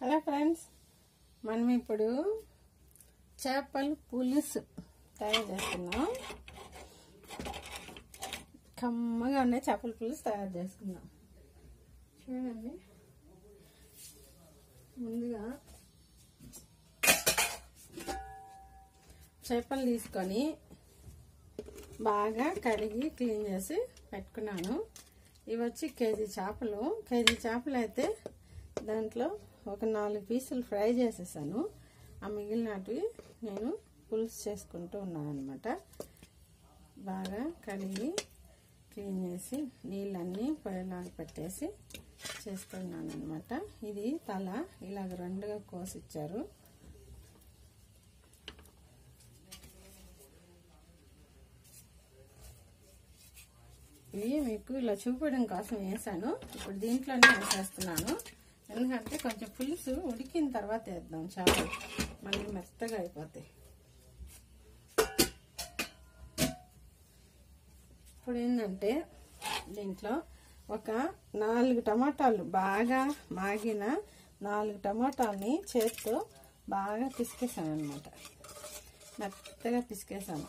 Hello friends మనం ఇప్పుడు చేపల పులుసు తయారు చేస్తున్నాం కమ్మగా ఉండే చేపల పులుసు తయారు చేసుకుందాం చూడండి ముందుగా చేపలు తీసుకొని బాగా కడిగి క్లీన్ చేసి పెట్టుకున్నాను ఇవి వచ్చి కేజీ చేపలు కేజీ చేపలు అయితే దాంట్లో ఒక నాలుగు పీసులు ఫ్రై చేసేసాను ఆ మిగిలినవి నేను పులుసు చేసుకుంటూ ఉన్నాను అనమాట బాగా కడిగి క్లీన్ చేసి నీళ్ళన్నీ పొయ్యిలాగా పెట్టేసి చేస్తున్నాను అనమాట ఇది తల ఇలాగ రెండుగా కోసిచ్చారు ఇవి మీకు ఇలా చూపడం కోసం వేసాను ఇప్పుడు దీంట్లోనే వేసేస్తున్నాను ఎందుకంటే కొంచెం పులుసు ఉడికిన తర్వాత వేద్దాం చాలా మళ్ళీ మెత్తగా అయిపోతాయి ఇప్పుడు ఏంటంటే దీంట్లో ఒక నాలుగు టమాటాలు బాగా మాగిన నాలుగు టమాటాలని చేత్తో బాగా పిసికేసాను అనమాట మెత్తగా పిసికేసాను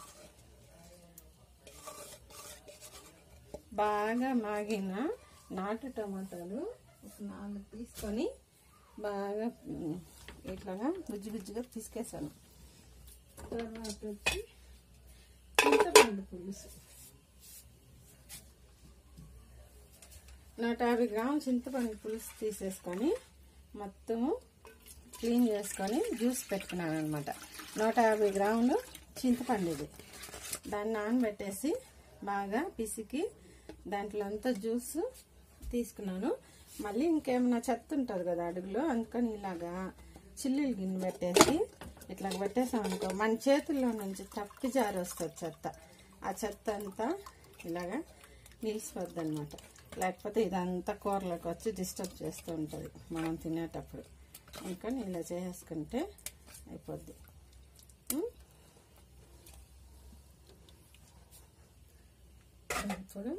బాగా మాగిన నాటు టమాటాలు ఒక నాలుగు తీసుకొని బాగా ఉమ్, ఇట్లాగా గుజ్జు గుజ్జుగా పిసికేసాను తర్వాత వచ్చి చింతపండు పులుసు నూట యాభై గ్రాముల చింతపండు పులుసు తీసేసుకొని మొత్తము క్లీన్ చేసుకొని జ్యూస్ పెట్టుకున్నాను అనమాట నూట యాభై గ్రాములు చింతపండు ఇది దాన్ని నానబెట్టేసి బాగా పిసికి దాంట్లో అంతా జ్యూస్ తీసుకున్నాను మళ్ళీ ఇంకేమైనా చెత్త ఉంటుంది కదా అడుగులో అందుకని ఇలాగా చిల్లులు గిన్నె పెట్టేసి ఇట్లా పెట్టేసాం అనుకో మన చేతుల్లో నుంచి తప్పి జారి వస్తుంది చెత్త ఆ చెత్త అంతా ఇలాగా నిలిచిపోద్ది అనమాట లేకపోతే ఇదంతా కూరలోకి వచ్చి డిస్టర్బ్ చేస్తూ ఉంటుంది మనం తినేటప్పుడు అందుకని ఇలా చేసుకుంటే అయిపోద్ది ఉం? ఇప్పుడు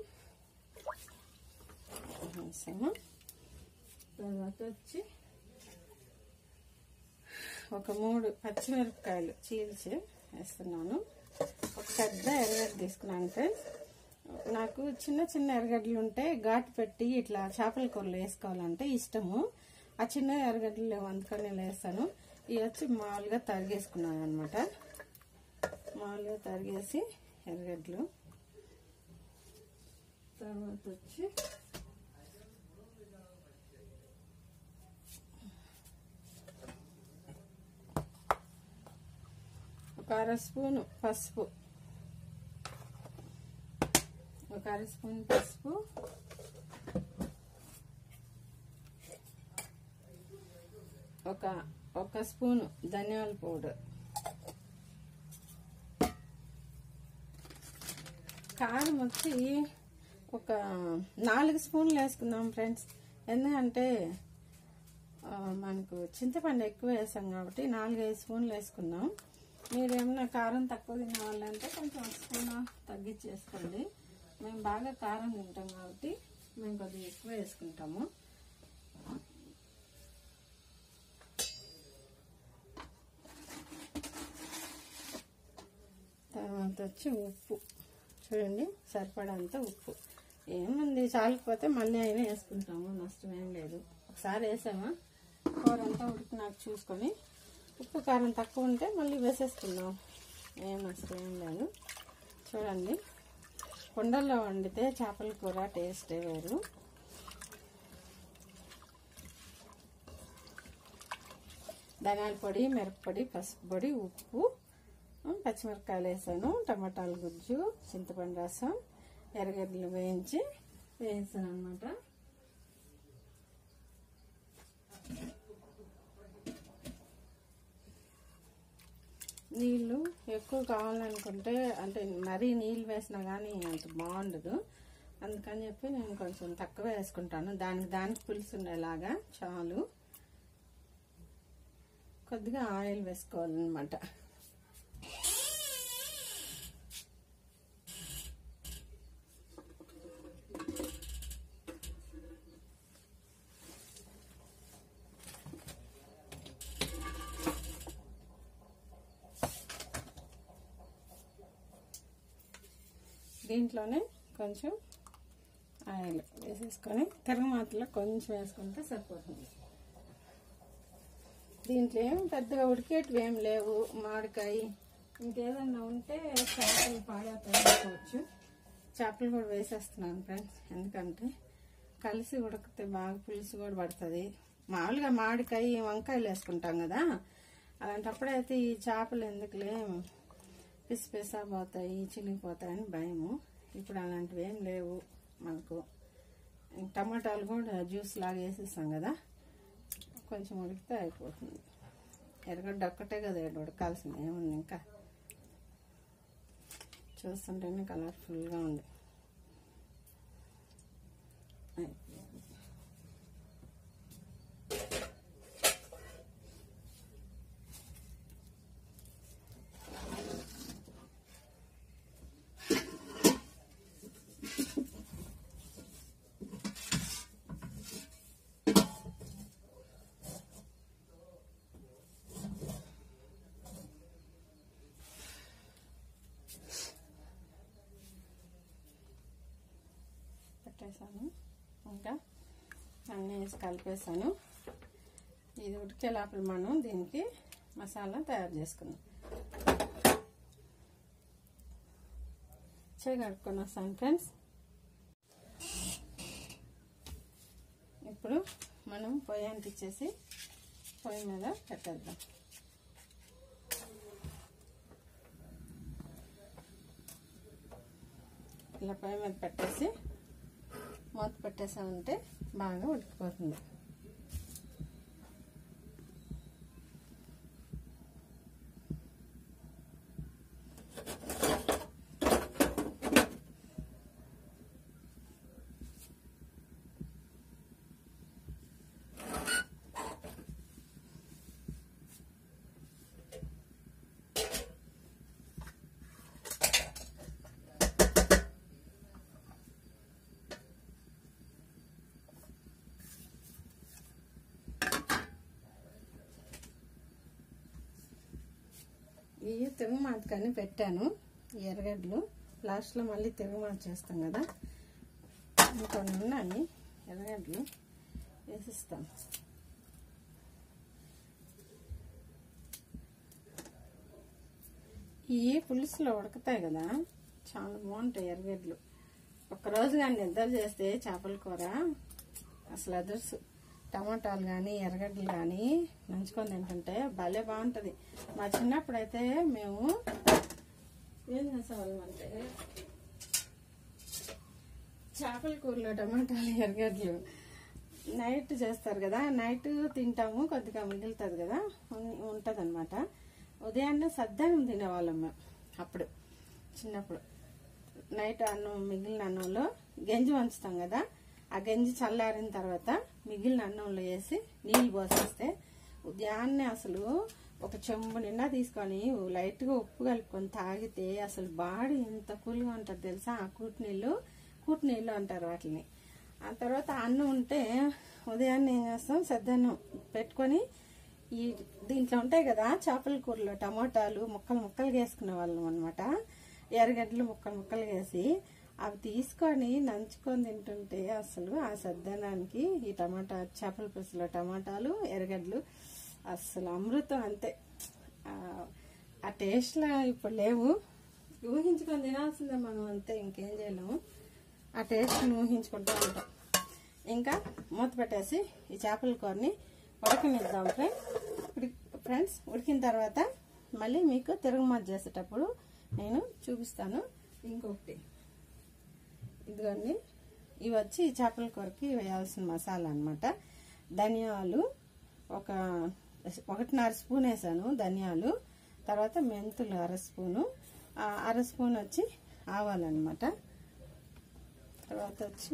వేసాము తర్వాత వచ్చి ఒక మూడు పచ్చిమిరపకాయలు చీల్చి వేస్తున్నాను ఒక పెద్ద ఎర్రగడ్డ తీసుకున్నాను ఫ్రెండ్స్ నాకు చిన్న చిన్న ఎర్రగడ్డలు ఉంటే ఘాటు పెట్టి ఇట్లా చేపల కూరలు వేసుకోవాలంటే ఇష్టము ఆ చిన్న ఎర్రగడ్డలు లేవు అందుకని ఇలా వేస్తాను ఇవి వచ్చి మామూలుగా తరిగేసుకున్నాను అనమాట మామూలుగా తరిగేసి ఎర్రగడ్డలు తర్వాత వచ్చి ఒక అర స్పూను పసుపు ఒక అర స్పూన్ పసుపు ఒక ఒక స్పూను ధనియాల పౌడర్ కారం వచ్చి ఒక నాలుగు స్పూన్లు వేసుకుందాం ఫ్రెండ్స్ ఎందుకంటే ఆ, మనకు చింతపండు ఎక్కువ వేసాం కాబట్టి నాలుగైదు స్పూన్లు వేసుకుందాం మీరు ఏమైనా కారం తక్కువ తినే వాళ్ళంటే కొంచెం ఒక స్పూన్ తగ్గించేసుకోండి మేము బాగా కారం తింటాం కాబట్టి మేము కొద్దిగా ఎక్కువ వేసుకుంటాము తర్వాత వచ్చి ఉప్పు చూడండి సరిపడంత ఉప్పు ఏముంది చాలిపోతే మళ్ళీ అయినా వేసుకుంటాము నష్టం ఏం లేదు ఒకసారి వేసామా కూర అంతా ఉడికినాక చూసుకొని ఉప్పు కారం తక్కువ ఉంటే మళ్ళీ వేసేసుకుందాం ఏం నష్టం ఏం లేదు చూడండి కుండల్లో వండితే చేపల కూర టేస్టే వేరు ధనియాల పొడి మిరప్పొడి పసుపు పొడి ఉప్పు ఉమ్, పచ్చిమిరపకాయలు వేసాను టమాటాల గుజ్జు చింతపండు రసం ఎర్రగడ్డలు వేయించి వేసాను అనమాట నీళ్ళు ఎక్కువ కావాలనుకుంటే అంటే మరీ నీళ్ళు వేసినా కానీ అంత బాగుండదు అందుకని చెప్పి నేను కొంచెం తక్కువ వేసుకుంటాను దానికి దానికి పులుసు ఉండేలాగా చాలు కొద్దిగా ఆయిల్ వేసుకోవాలన్నమాట దీంట్లోనే కొంచెం ఆయిల్ వేసేసుకొని తిరగమాతలో కొంచెం వేసుకుంటే సరిపోతుంది దీంట్లో ఏం పెద్దగా ఉడికేటివి ఏం లేవు మామిడికాయ ఇంకేదన్నా ఉంటే చేపలు పాడవుతాయి అనుకోవచ్చు చేపలు కూడా వేసేస్తున్నాను ఫ్రెండ్స్ ఎందుకంటే కలిసి ఉడికితే బాగా పులుసు కూడా పడుతుంది మామూలుగా మామిడికాయ వంకాయలు వేసుకుంటాం కదా అలాంటప్పుడైతే ఈ చేపలు ఎందుకులే పిసి పిసా పోతాయి చినిగిపోతాయని భయము ఇప్పుడు అలాంటివి ఏం లేవు మనకు టమాటాలు కూడా జ్యూస్ లాగా వేసేస్తాం కదా కొంచెం ఉడికితే అయిపోతుంది ఎరగడ్డ ఒక్కటే కదా ఎడ ఉడకాల్సింది ఏముంది ఇంకా చూస్తుంటేనే కలర్ఫుల్గా ఉంది పెట్టేసాను ఇంకా అన్నీ వేసి కలిపేసాను ఇది ఉడికే లోపల మనం దీనికి మసాలా తయారు చేసుకుందాం చేయి కడుక్కొని వస్తాను ఫ్రెండ్స్ ఇప్పుడు మనం పొయ్యి అంటించేసి పొయ్యి మీద పెట్టేద్దాం ఇలా పొయ్యి మీద పెట్టేసి మూత పెట్టేసామంటే బాగా ఉడికిపోతుంది ఇవి తిరుగుమాత కానీ పెట్టాను ఈ ఎర్రగడ్డలు లాస్ట్లో మళ్ళీ తిరుగుమాత చేస్తాం కదా ఇంకొన్ని ఉన్నాయి ఎర్రగడ్డలు వేసిస్తాం ఇవి పులుసులో ఉడకతాయి కదా చాలా బాగుంటాయి ఎర్రగడ్డలు ఒక్కరోజు కానీ నిద్ర చేస్తే చేపల కూర అసలు అదర్సు టమాటాలు కానీ ఎర్రగడ్డలు కానీ నంచుకొని తింటుంటే భలే బాగుంటుంది మా చిన్నప్పుడు అయితే మేము ఏం చేసేవాళ్ళం అంటే చేపల కూరలో టమాటాలు ఎర్రగడ్డలు నైట్ చేస్తారు కదా నైట్ తింటాము కొద్దిగా మిగులుతుంది కదా ఉంటుంది అనమాట ఉదయాన్నే సద్దానం తినేవాళ్ళం మేము అప్పుడు చిన్నప్పుడు నైట్ అన్నం మిగిలిన అన్నంలో గంజి వంచుతాం కదా ఆ గంజి చల్లారిన తర్వాత మిగిలిన అన్నంలో వేసి నీళ్ళు పోసేస్తే ఉదయాన్నే అసలు ఒక చెంబు నిండా తీసుకొని లైట్గా ఉప్పు కలుపుకొని తాగితే అసలు బాడీ ఎంత కూల్గా ఉంటుంది తెలుసా ఆ కూటి నీళ్ళు కూటి నీళ్ళు అంటారు వాటిని ఆ తర్వాత అన్నం ఉంటే ఉదయాన్నే ఏం చేస్తాం సద్దన్నం పెట్టుకొని ఈ దీంట్లో ఉంటాయి కదా చేపల కూరలో టమోటాలు ముక్కలు ముక్కలు వేసుకునే వాళ్ళం అనమాట ఎర్రగడ్డలు ముక్కలు ముక్కలు వేసి అవి తీసుకొని నంచుకొని తింటుంటే అసలు ఆ సద్దనానికి ఈ టమాటా చేపల పులుసులో టమాటాలు ఎర్రగడ్డలు అసలు అమృతం అంతే ఆ- ఆ టేస్ట్లో ఇప్పుడు లేవు ఊహించుకొని తినాల్సిందే మనం అంతే ఇంకేం చేయలేము ఆ టేస్ట్ని ఊహించుకుంటూ ఉంటాం ఇంకా మూత పెట్టేసి ఈ చేపల కూరని ఉడకనిద్దాం ఫ్రెండ్ ఉడికి ఫ్రెండ్స్ ఉడికిన తర్వాత మళ్ళీ మీకు తిరుగుమాత చేసేటప్పుడు నేను చూపిస్తాను ఇంకొకటి ఇదిగోండి ఇవి వచ్చి ఈ చేపల కూరకి వేయాల్సిన మసాలా అన్నమాట ధనియాలు ఒక ఒకటిన్నర స్పూన్ వేసాను ధనియాలు తర్వాత మెంతులు అర స్పూను ఆ అర స్పూన్ వచ్చి ఆవాలన్నమాట తర్వాత వచ్చి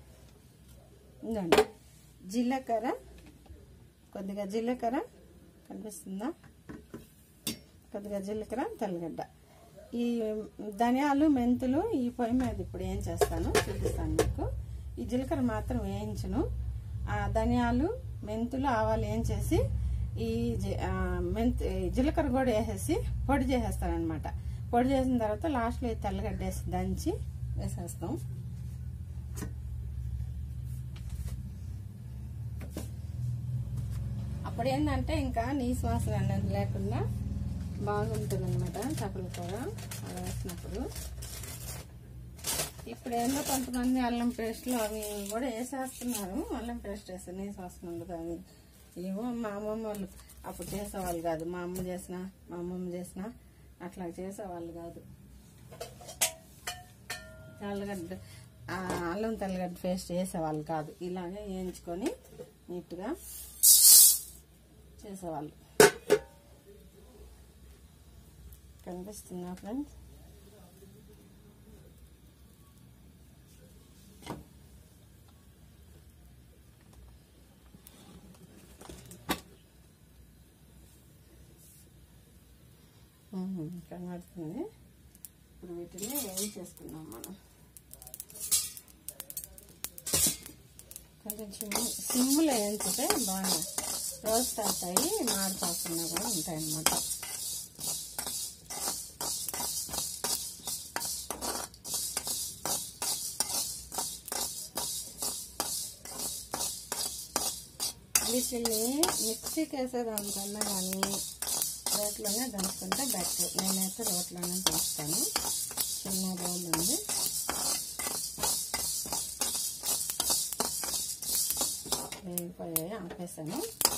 ఇందండి జీలకర్ర కొద్దిగా జీలకర్ర కనిపిస్తుందా కొద్దిగా జీలకర్ర తెల్లగడ్డ ఈ ధనియాలు మెంతులు ఈ పొయ్యి మీద ఇప్పుడు ఏం చేస్తాను చూపిస్తాను మీకు ఈ జీలకర్ర మాత్రం వేయించను ఆ ధనియాలు మెంతులు ఆవాలు ఏం చేసి ఈ జి- ఆ, మెంతు ఈ జీలకర్ర కూడా వేసేసి పొడి చేసేస్తాను అనమాట పొడి చేసిన తర్వాత లాస్ట్లో ఈ తెల్లగడ్డ వేసి దంచి వేసేస్తాం అప్పుడు ఏంటంటే ఇంకా నీసు వాసన అనేది లేకుండా బాగుంటుంది అనమాట చేపల కూర అలా వేసినప్పుడు ఇప్పుడు ఏందో కొంతమంది అల్లం పేస్ట్లు అవి కూడా వేసేస్తున్నారు అల్లం పేస్ట్ వేస్తే నీసు వాసన ఉండదు అవి ఏమో మా అమ్మమ్మ వాళ్ళు అప్పుడు చేసేవాళ్ళు కాదు మా అమ్మ చేసిన మా అమ్మమ్మ చేసిన అట్లా చేసేవాళ్ళు కాదు తెల్లగడ్డ ఆ, అల్లం తెల్లగడ్డ పేస్ట్ వేసేవాళ్ళు కాదు ఇలాగే వేయించుకొని నీట్గా చేసేవాళ్ళు కనిపిస్తుందా ఫ్రెండ్స్ మ్మ్. కనబడుతుంది ఇప్పుడు వీటిని ఏం చేసుకున్నాం మనం కొంచెం సిమ్ సిమ్లో వేయించితే బాగా రోస్ట్ అవుతాయి మాడిపోకుండా కూడా ఉంటాయి అన్నమాట వీటిని మిక్సీకి వేసేదానికన్నా కానీ రోట్లోనే దంచుకుంటే బెటర్ నేనైతే రోట్లోనే దంచుతాను చిన్న రోల్ ఉంది వేగిపోయాయి ఆపేసాను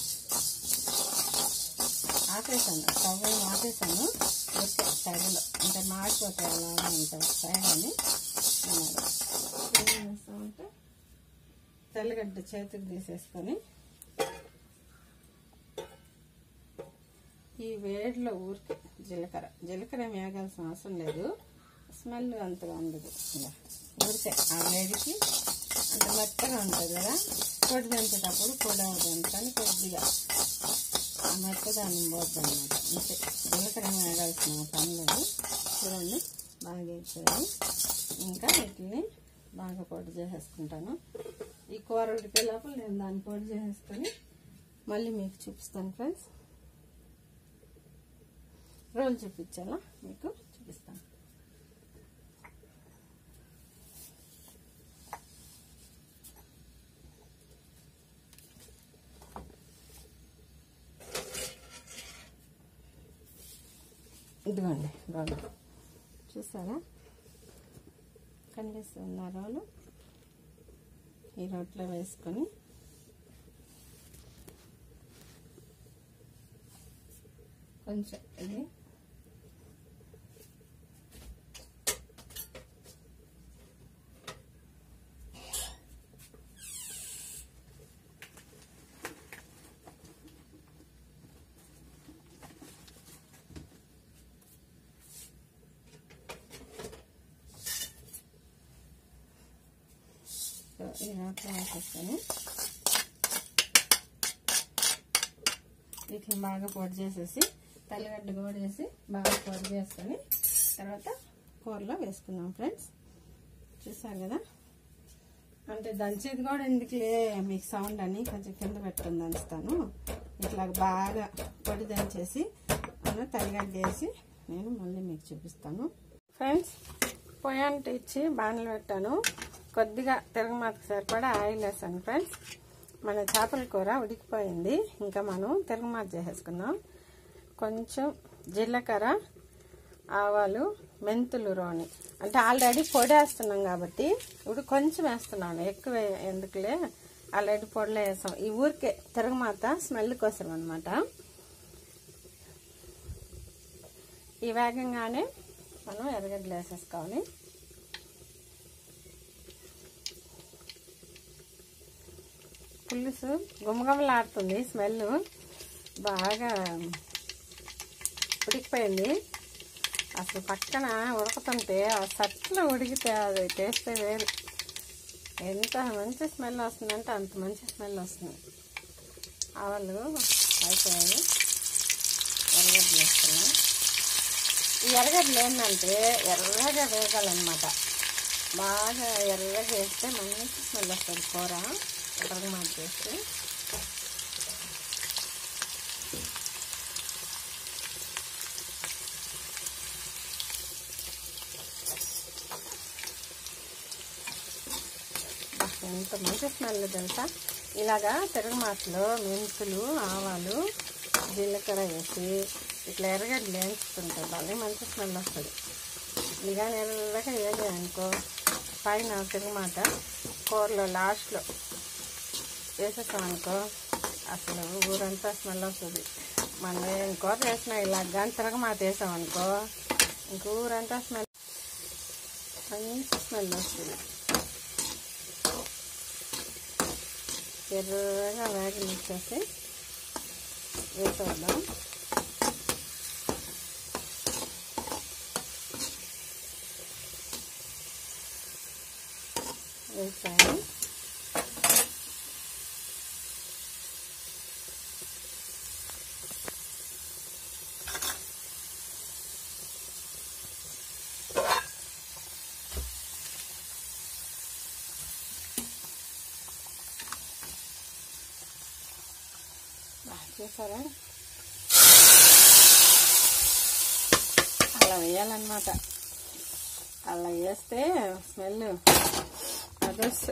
ఆపేసాను స్టవ్ ఏం ఆపేసాను ఊరికే సైడ్లో అంటే మాడిపోతాయి అలాగే ఉంటాయి సైడ్ అని అన్నారు ఏం చేస్తామంటే తెల్లగడ్డ చేతికి తీసేసుకొని ఈ వేడిలో ఊరికి జీలకర్ర జీలకర్ర ఏం వేగాల్సిన అవసరం లేదు స్మెల్ అంతగా ఉండదు ఇలా ఊరికే ఆ వేడికి అంత మెత్తగా ఉంటుంది కదా పొడి దంచేటప్పుడు పొడి అవుతుంది కానీ కొద్దిగా ఆ మెత్తదాన్ని పోద్ది అనమాట అంతే జీలకర్ర ఏం వేగాల్సిన పని లేదు చూడండి బాగా వేసాయి ఇంకా వీటిని బాగా పొడి చేసేసుకుంటాను ఈ కూర ఉడికే లోపల నేను దాన్ని పొడి చేసేసుకొని మళ్ళీ మీకు చూపిస్తాను ఫ్రెండ్స్ రోల్ చూపించాలా మీకు చూపిస్తాను ఇదిగోండి రోల్ చూసారా కనిపిస్తుందా రోలు ఈ రోట్లో వేసుకొని కొంచెం ఇది సో ఈ రోట్లో వేసేస్తాను వీటిని బాగా పొడి చేసేసి తెల్లగడ్డ కూడా వేసి బాగా పొడి చేసుకొని తర్వాత కూరలో వేసుకుందాం ఫ్రెండ్స్ చూసారు కదా అంటే దంచేది కూడా ఎందుకులే మీకు సౌండ్ అని కొంచెం కింద పెట్టుకుని దంచుతాను ఇట్లా బాగా పొడి దంచేసి అన్న తెల్లగడ్డ వేసి నేను మళ్ళీ మీకు చూపిస్తాను ఫ్రెండ్స్ పొయ్యంట ఇచ్చి బాణలు పెట్టాను కొద్దిగా తిరగమాతకు సరిపడా ఆయిల్ వేసాను ఫ్రెండ్స్ మన చేపల కూర ఉడికిపోయింది ఇంకా మనం తిరగమాత చేసేసుకుందాం కొంచెం జీలకర్ర ఆవాలు మెంతులు రోని అంటే ఆల్రెడీ పొడి వేస్తున్నాం కాబట్టి ఇప్పుడు కొంచెం వేస్తున్నాను ఎక్కువ వే- ఎందుకులే ఆల్రెడీ పొడిలో వేసాం ఈ ఊరికే తిరగమాత స్మెల్ కోసం అనమాట ఈ వేగంగానే మనం ఎర్రగడ్డలు వేసేసుకోవాలి పులుసు గుమగుమలాడుతుంది స్మెల్ బాగా ఉడికిపోయింది అసలు పక్కన ఉడకుతుంటే ఆ సట్లో ఉడికితే అది టేస్టే వేరు ఎంత మంచి స్మెల్ వస్తుందంటే అంత మంచి స్మెల్ వస్తుంది ఆవాలు అయిపోయాయి ఎర్రగడ్డలు వేస్తున్నాం ఈ ఎర్రగడ్డలు ఏంటంటే ఎర్రగా వేగాలన్నమాట బాగా ఎర్రగా వేస్తే మంచి స్మెల్ వస్తుంది కూర ఎర్రగా మాట చేస్తే ఎంత మంచి స్మెల్ తెలుసా ఇలాగా తిరగమాతలో మెంతులు ఆవాలు జీలకర్ర వేసి ఇట్లా ఎర్రగడ్డలు వేయించుకుంటే భలే మంచి స్మెల్ వస్తుంది ఇదిగా ఎర్రగా వేయలే అనుకో పైన తిరగమాట కూరలో లాస్ట్లో వేసేసామనుకో అసలు ఊరంతా స్మెల్ వస్తుంది మనం ఏం కూర చేసినా ఇలా కానీ తిరగమాత వేసామనుకో ఇంక ఊరంతా స్మెల్ మంచి స్మెల్ వస్తుంది ఎర్రగా వేగనిచ్చేసి వేసేద్దాం వేసాను చూసారా అలా వేయాలన్నమాట అలా వేస్తే స్మెల్ అదర్స్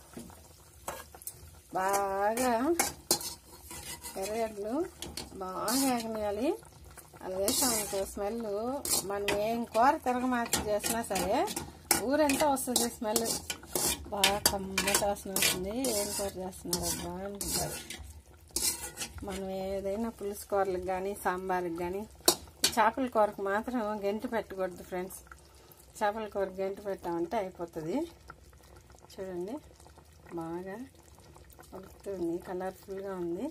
బాగా ఎర్రగడ్డలు బాగా వేగనియాలి అలా వేసామనుకో స్మెల్ మనం ఏం కూర తిరగమాత చేసినా సరే ఊరంతా వస్తుంది స్మెల్ బాగా కమ్మట వాసన వస్తుంది ఏం కూర చేస్తున్నారు అబ్బా అనుకుంటారు మనం ఏదైనా పులుసు కూరలకు కానీ సాంబార్కి కానీ చేపల కూరకు మాత్రం గెంటి పెట్టకూడదు ఫ్రెండ్స్ చేపల కూర గెంటి పెట్టామంటే అయిపోతుంది చూడండి బాగా ఉడుకుతుంది కలర్ఫుల్గా ఉంది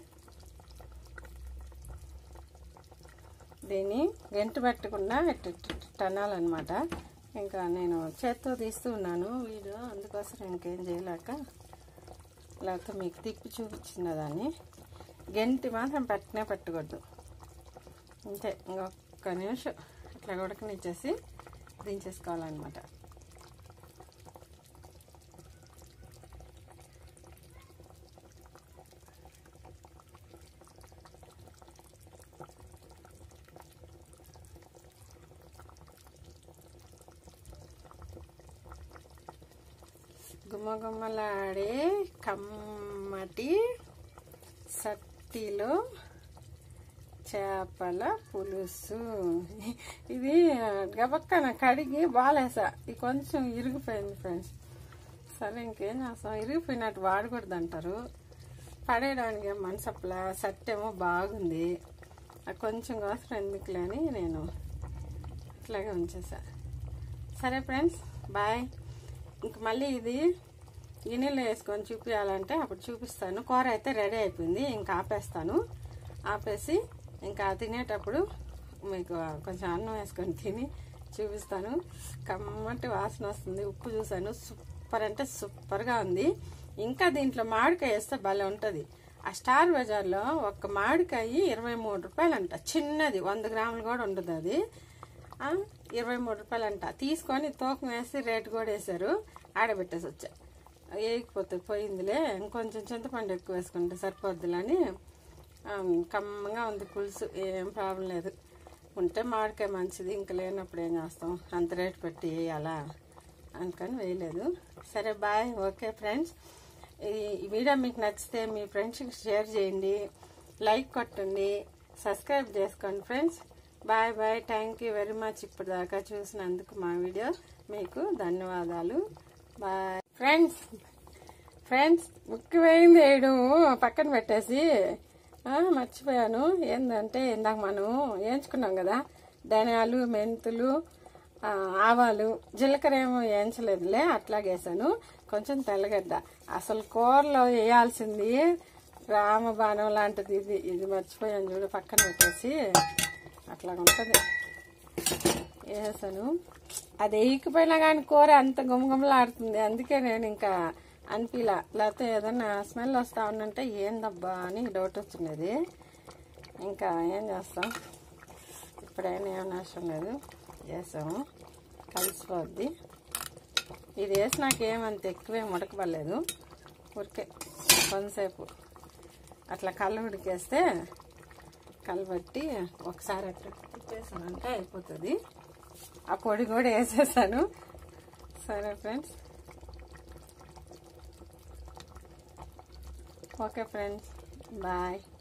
దీన్ని గెంటి పెట్టకుండా ఇట్ట టనాలన్నమాట ఇంకా నేను చేత్తో తీస్తూ ఉన్నాను వీడియో అందుకోసం ఇంకేం చేయలేక లేకపోతే మీకు తిప్పి చూపించిన దాన్ని గెంటి మాత్రం పెట్టనే పెట్టకూడదు అంతే ఇంకొక నిమిషం ఇట్లా ఉడకనిచ్చేసి దించేసుకోవాలన్నమాట గుమ్మగుమ్మలాడే కమ్మటి సట్టిలో చేపల పులుసు ఇది గబక్కన కడిగి బాలేసా ఇది కొంచెం ఇరిగిపోయింది ఫ్రెండ్స్ సరే ఇంకేం చేస్తాం ఇరిగిపోయినట్టు వాడకూడదు అంటారు పడేయడానికి మనసప్లా సట్టేమో బాగుంది అది కొంచెం కోసం ఎందుకులే అని నేను ఇట్లాగే ఉంచేసా సరే ఫ్రెండ్స్ బాయ్ ఇంక మళ్ళీ ఇది గిన్నెలో వేసుకొని చూపించాలంటే అప్పుడు చూపిస్తాను కూర అయితే రెడీ అయిపోయింది ఇంకా ఆపేస్తాను ఆపేసి ఇంకా తినేటప్పుడు మీకు కొంచెం అన్నం వేసుకొని తిని చూపిస్తాను కమ్మటి వాసన వస్తుంది ఉప్పు చూసాను సూపర్ అంటే సూపర్గా ఉంది ఇంకా దీంట్లో మామిడికాయ వేస్తే భలే ఉంటుంది ఆ స్టార్ బజార్లో ఒక మామిడికాయ ఇరవై మూడు రూపాయలు అంట చిన్నది వంద గ్రాములు కూడా ఉండదు అది ఆ, ఇరవై మూడు రూపాయలు అంట తీసుకొని తూకం వేసి రేటు కూడా వేశారు ఆడబెట్టేసి వచ్చా వేయకపోతే పోయిందిలే ఇంకొంచెం చింతపండు ఎక్కువ వేసుకుంటే సరిపోద్దులని ఆ, కమ్మగా ఉంది పులుసు ఏం ప్రాబ్లం లేదు ఉంటే మామిడికాయ మంచిది ఇంకా లేనప్పుడు ఏం చేస్తాం అంత రేటు పెట్టి వేయాలా అందుకని వేయలేదు సరే బాయ్ ఓకే ఫ్రెండ్స్ ఈ వీడియో మీకు నచ్చితే మీ ఫ్రెండ్స్కి షేర్ చేయండి లైక్ కొట్టండి సబ్స్క్రైబ్ చేసుకోండి friends bye bye thank you very much ఇప్పుడు దాకా చూసినందుకు మా వీడియో మీకు ధన్యవాదాలు బాయ్ ఫ్రెండ్స్ ఫ్రెండ్స్ ముఖ్యమైనది వేయడం పక్కన పెట్టేసి ఆ, మర్చిపోయాను ఏంటంటే ఇందాక మనం వేయించుకున్నాం కదా ధనియాలు మెంతులు ఆ, ఆవాలు జీలకర్ర ఏమో వేయించలేదులే అట్లాగే వేసాను కొంచెం తెల్లగడ్డ అసలు కూరలో వేయాల్సింది రామబాణం లాంటిది ఇది ఇది మర్చిపోయాను చూడు పక్కన పెట్టేసి అట్లా ఉంటుంది వేసాను అది వేయకపోయినా కానీ కూర అంత గుమగుమలాడుతుంది అందుకే నేను ఇంకా అనిపిలా లేకపోతే ఏదన్నా స్మెల్ వస్తా ఉందంటే ఏందబ్బా అని డౌట్ వచ్చినది ఇంకా ఏం చేస్తాం ఇప్పుడైనా ఏం అవసరం లేదు వేసాము కలిసిపోద్ది ఇది వేసి నాకు ఏమంత ఎక్కువేం ఉడకబడలేదు ఊరికే కొంతసేపు అట్లా కళ్ళు ఉడికేస్తే కలబట్టి ఒకసారి అట్లా తిప్పేసానంటే అయిపోతుంది ఆ పొడి కూడా వేసేసాను సరే ఫ్రెండ్స్ ఓకే ఫ్రెండ్స్ బాయ్